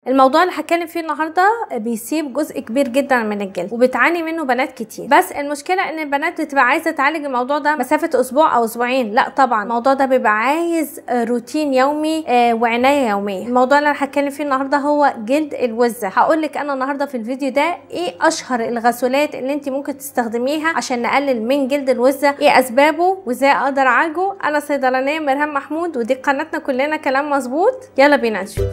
الموضوع اللي هتكلم فيه النهارده بيسيب جزء كبير جدا من الجلد وبتعاني منه بنات كتير بس المشكله ان البنات بتبقى عايزه تعالج الموضوع ده مسافه اسبوع او اسبوعين لا طبعا الموضوع ده بيبقى عايز روتين يومي آه، وعنايه يوميه الموضوع اللي انا هتكلم فيه النهارده هو جلد الوزه هقول لك انا النهارده في الفيديو ده ايه اشهر الغسولات اللي انت ممكن تستخدميها عشان نقلل من جلد الوزه ايه اسبابه وازاي اقدر اعالجه انا صيدلانيه مرهم محمود ودي قناتنا كلنا كلام مظبوط يلا بينا نشوف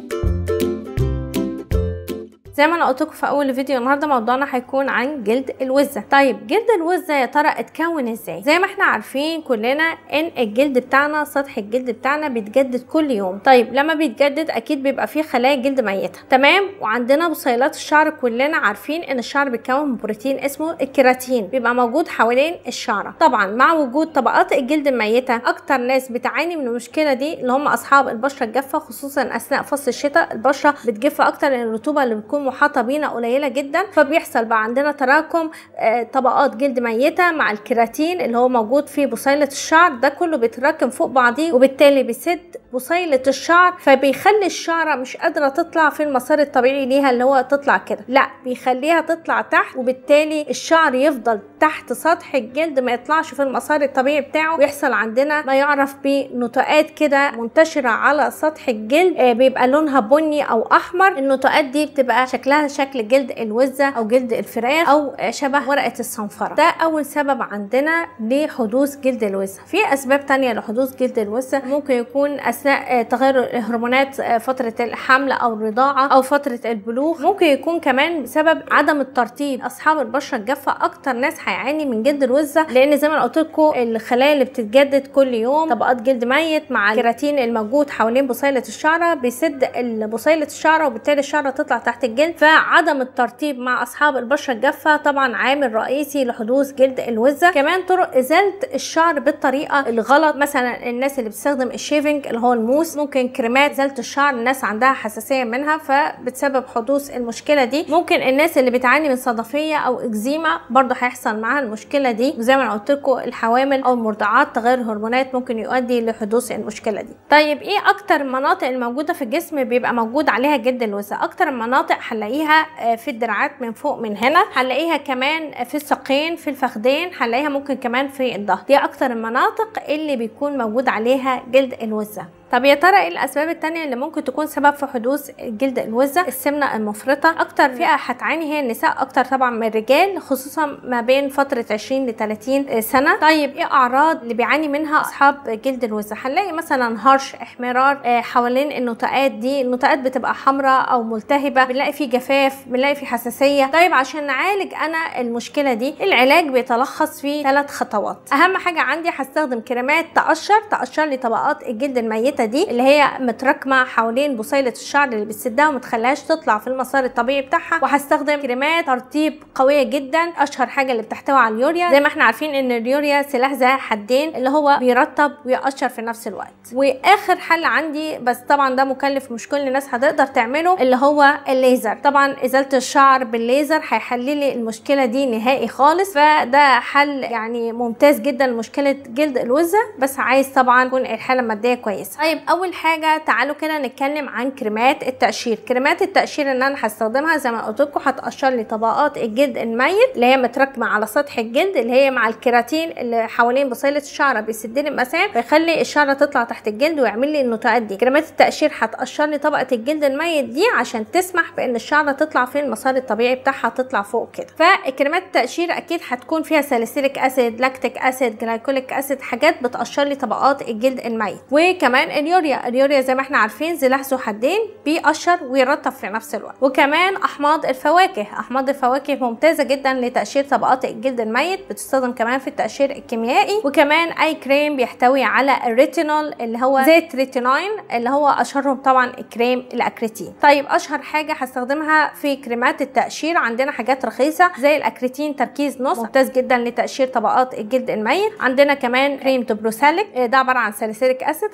زي ما انا قلت لكم في اول فيديو النهارده موضوعنا هيكون عن جلد الوزه طيب جلد الوزه يا ترى اتكون ازاي زي ما احنا عارفين كلنا ان الجلد بتاعنا سطح الجلد بتاعنا بيتجدد كل يوم طيب لما بيتجدد اكيد بيبقى فيه خلايا جلد ميته تمام وعندنا بصيلات الشعر كلنا عارفين ان الشعر بيتكون من بروتين اسمه الكيراتين بيبقى موجود حوالين الشعره طبعا مع وجود طبقات الجلد الميته اكتر ناس بتعاني من المشكله دي اللي هم اصحاب البشره الجافه خصوصا اثناء فصل الشتاء البشره بتجف اكتر لان الرطوبه اللي بتكون محاطه بينا قليله جدا فبيحصل بقى عندنا تراكم آه، طبقات جلد ميته مع الكيراتين اللي هو موجود في بصيله الشعر ده كله بيتراكم فوق بعضيه وبالتالي بيسد بصيله الشعر فبيخلي الشعره مش قادره تطلع في المسار الطبيعي ليها اللي هو تطلع كده لا بيخليها تطلع تحت وبالتالي الشعر يفضل تحت سطح الجلد ما يطلعش في المسار الطبيعي بتاعه ويحصل عندنا ما يعرف بنتوءات كده منتشره على سطح الجلد آه، بيبقى لونها بني او احمر النتوءات دي بتبقى شكلها شكل جلد الوزه او جلد الفراخ او آه، شبه ورقه الصنفره ده اول سبب عندنا لحدوث جلد الوزه في اسباب تانية لحدوث جلد الوزه ممكن يكون اثناء آه، تغير الهرمونات آه، فتره الحمل او الرضاعه او فتره البلوغ ممكن يكون كمان بسبب عدم الترطيب اصحاب البشره الجافه اكتر ناس هيعاني من جلد الوزه لان زي ما أنا قلت لكم الخلايا اللي بتتجدد كل يوم طبقات جلد ميت مع الكيراتين الموجود حوالين بصيله الشعره بيسد ال- بصيله الشعره وبالتالي الشعره تطلع تحت الجلد فعدم الترطيب مع اصحاب البشره الجافه طبعا عامل رئيسي لحدوث جلد الوزه كمان طرق ازاله الشعر بالطريقه الغلط مثلا الناس اللي بتستخدم الشيفنج اللي هو الموس ممكن كريمات ازاله الشعر الناس عندها حساسيه منها فبتسبب حدوث المشكله دي ممكن الناس اللي بتعاني من صدفيه او اكزيما برضه هيحصل معاها المشكله دي وزي ما انا قلت لكم الحوامل او المرضعات تغير الهرمونات ممكن يؤدي لحدوث المشكله دي طيب ايه اكتر المناطق الموجوده في الجسم بيبقى موجود عليها جلد الوزه اكتر المناطق هنلاقيها آه، في الدراعات من فوق من هنا هنلاقيها كمان في الساقين في الفخذين هنلاقيها ممكن كمان في الظهر دي اكتر المناطق اللي بيكون موجود عليها جلد الوزه طب يا ترى ايه الاسباب التانية اللي ممكن تكون سبب في حدوث جلد الوزة السمنة المفرطة اكتر فئة هتعاني هي النساء اكتر طبعا من الرجال خصوصا ما بين فترة 20 ل 30 سنة طيب ايه اعراض اللي بيعاني منها اصحاب جلد الوزة هنلاقي مثلا هرش احمرار آه، حوالين النتوءات دي النتوءات بتبقى حمراء او ملتهبة بنلاقي في جفاف بنلاقي في حساسية طيب عشان نعالج انا المشكلة دي العلاج بيتلخص في ثلاث خطوات اهم حاجة عندي هستخدم كريمات تقشر تقشر لي طبقات الجلد الميتة دي اللي هي متراكمة حوالين بصيلة الشعر اللي بتسدها ومتخليهاش تطلع في المسار الطبيعي بتاعها وهستخدم كريمات ترطيب قوية جدا اشهر حاجة اللي بتحتوي على اليوريا زي ما احنا عارفين ان اليوريا سلاح ذا حدين اللي هو بيرطب ويقشر في نفس الوقت واخر حل عندي بس طبعا ده مكلف مش كل الناس هتقدر تعمله اللي هو الليزر طبعا ازالة الشعر بالليزر هيحل لي المشكلة دي نهائي خالص فده حل يعني ممتاز جدا لمشكلة جلد الوزة بس عايز طبعا تكون الحالة المادية كويسة طيب اول حاجة تعالوا كده نتكلم عن كريمات التقشير كريمات التقشير اللي انا هستخدمها زي ما قلت لكم هتقشر لي طبقات الجلد الميت اللي هي متراكمة على سطح الجلد اللي هي مع الكيراتين اللي حوالين بصيلة الشعر بيسد لي المسام فيخلي الشعرة تطلع تحت الجلد ويعمل لي النتوءات دي كريمات التقشير هتقشر لي طبقة الجلد الميت دي عشان تسمح بان الشعرة تطلع في المسار الطبيعي بتاعها تطلع فوق كده فالكريمات التقشير اكيد هتكون فيها ساليسيليك اسيد لاكتيك اسيد جلايكوليك اسيد حاجات بتقشر لي طبقات الجلد الميت وكمان اليوريا اليوريا زي ما احنا عارفين سلاح ذو حدين بيقشر ويرطب في نفس الوقت وكمان احماض الفواكه احماض الفواكه ممتازه جدا لتقشير طبقات الجلد الميت بتستخدم كمان في التقشير الكيميائي وكمان اي كريم بيحتوي على الريتينول اللي هو زيت ريتيناين اللي هو اشهرهم طبعا الكريم الاكريتين طيب اشهر حاجه هستخدمها في كريمات التقشير عندنا حاجات رخيصه زي الاكريتين تركيز نص ممتاز جدا لتقشير طبقات الجلد الميت عندنا كمان كريم توبروساليك ده عباره عن ساليسيليك اسيد هيقشر لي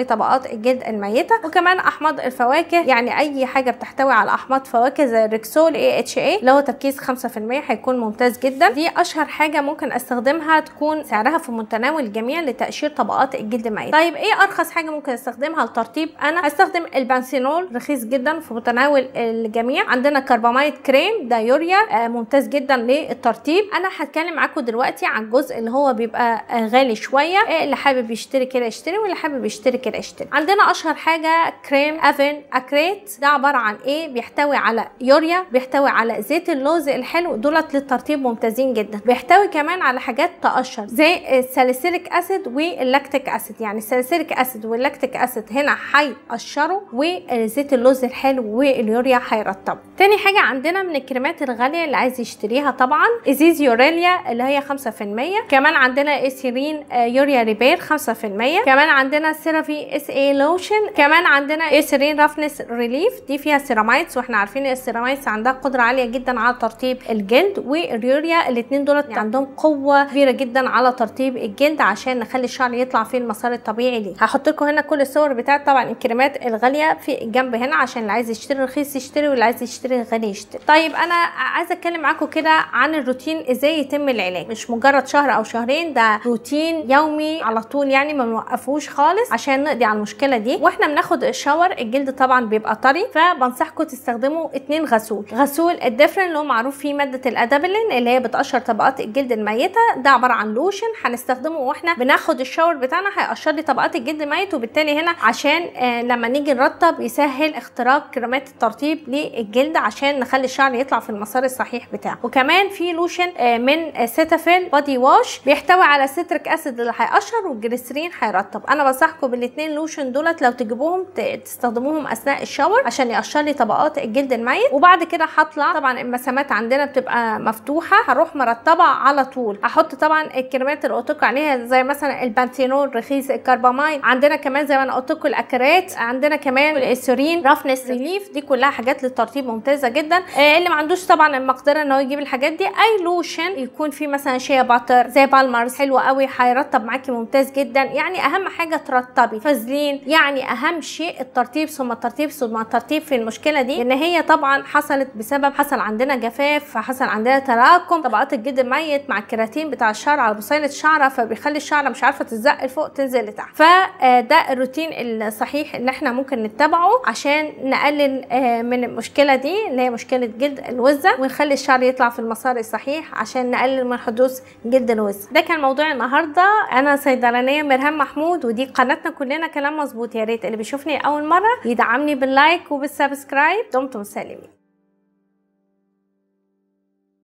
لي طبقات الجلد الميته وكمان احماض الفواكه يعني اي حاجه بتحتوي على احماض فواكه زي الريكسول اي اتش اي اللي هو تركيز 5% هيكون ممتاز جدا دي اشهر حاجه ممكن استخدمها تكون سعرها في متناول الجميع لتقشير طبقات الجلد الميت طيب ايه ارخص حاجه ممكن استخدمها لترطيب انا هستخدم البنسينول رخيص جدا في متناول الجميع عندنا كرباميد كريم ده يوريا آه ممتاز جدا للترطيب انا هتكلم معاكم دلوقتي عن الجزء اللي هو بيبقى آه غالي شويه آه اللي حابب يشتري كده يشتري واللي حابب يشتري كده يشتري عندنا اشهر حاجه كريم افن اكريت ده عباره عن ايه بيحتوي على يوريا بيحتوي على زيت اللوز الحلو دولت للترطيب ممتازين جدا بيحتوي كمان على حاجات تقشر زي الساليسيليك اسيد واللاكتيك اسيد يعني الساليسيليك اسيد واللاكتيك اسيد هنا هيقشروا وزيت اللوز الحلو واليوريا هيرطبوا تاني حاجه عندنا من الكريمات الغاليه اللي عايز يشتريها طبعا ازيز يوريليا اللي هي 5% كمان عندنا ايسيرين يوريا ريبير 5% كمان عندنا سيرافي اس اي لوشن كمان عندنا ايسيرين رافنس ريليف دي فيها سيرامايدز واحنا عارفين السيرامايدز عندها قدره عاليه جدا على ترطيب الجلد واليوريا الاثنين دولت عندهم قوه كبيره جدا على ترطيب الجلد عشان نخلي الشعر يطلع في المسار الطبيعي ليه هحط لكم هنا كل الصور بتاعت طبعا الكريمات الغاليه في الجنب هنا عشان اللي عايز يشتري رخيص يشتري واللي عايز يشتري غالي يشتري طيب انا عايزه اتكلم معاكم كده عن الروتين ازاي يتم العلاج مش مجرد شهر او شهرين ده روتين يومي على طول يعني ما بنوقفوش خالص عشان نقضي على المشكله دي واحنا بناخد الشاور الجلد طبعا بيبقى طري فبنصحكم تستخدموا اتنين غسول غسول الدفرن اللي هو معروف فيه ماده الادابلين اللي هي بتقشر طبقات الجلد الميته ده عباره عن لوشن هنستخدمه واحنا بناخد الشاور بتاعنا هيقشر لي طبقات الجلد الميت وبالتالي هنا عشان آه لما نيجي نرطب يسهل اختراق كريمات الترطيب للجلد عشان نخلي الشعر يطلع في المسار الصحيح بتاعه وكمان في لوشن آه من سيتافيل بادي واش بيحتوي على سيتريك اسيد اللي هيقشر والجليسرين هيرطب انا بنصحكم بالاثنين لوشن دولت لو تجيبوهم تستخدموهم اثناء الشاور عشان يقشر لي طبقات الجلد الميت وبعد كده هطلع طبعا المسامات عندنا بتبقى مفتوحه هروح مرطبه على طول احط طبعا الكريمات اللي قلت لكم عليها زي مثلا البانتينول رخيص الكربامايد عندنا كمان زي ما انا قلت لكم الاكرات عندنا كمان الاسورين رافنس ريليف دي كلها حاجات للترطيب ممتازه جدا آه اللي ما عندوش طبعا المقدره ان هو يجيب الحاجات دي اي لوشن يكون فيه مثلا شيا باتر زي بالمرز حلو قوي هيرطب معاكي ممتاز جدا يعني اهم حاجه ترطبي فازلين يعني اهم شيء الترطيب ثم الترطيب ثم الترطيب في المشكله دي ان هي طبعا حصلت بسبب حصل عندنا جفاف فحصل عندنا تراكم طبقات الجلد الميت مع الكيراتين بتاع الشعر على بصيله الشعره فبيخلي الشعره مش عارفه تزق لفوق تنزل لتحت فده الروتين الصحيح اللي احنا ممكن نتبعه عشان نقلل من المشكله دي اللي هي مشكله جلد الوزه ونخلي الشعر يطلع في المسار الصحيح عشان نقلل من حدوث جلد الوزه ده كان موضوع النهارده انا صيدلانيه مرهام محمود ودي قناتنا كلنا كلام مظبوط يا ريت اللي بيشوفني اول مره يدعمني باللايك وبالسبسكرايب دمتم سالمين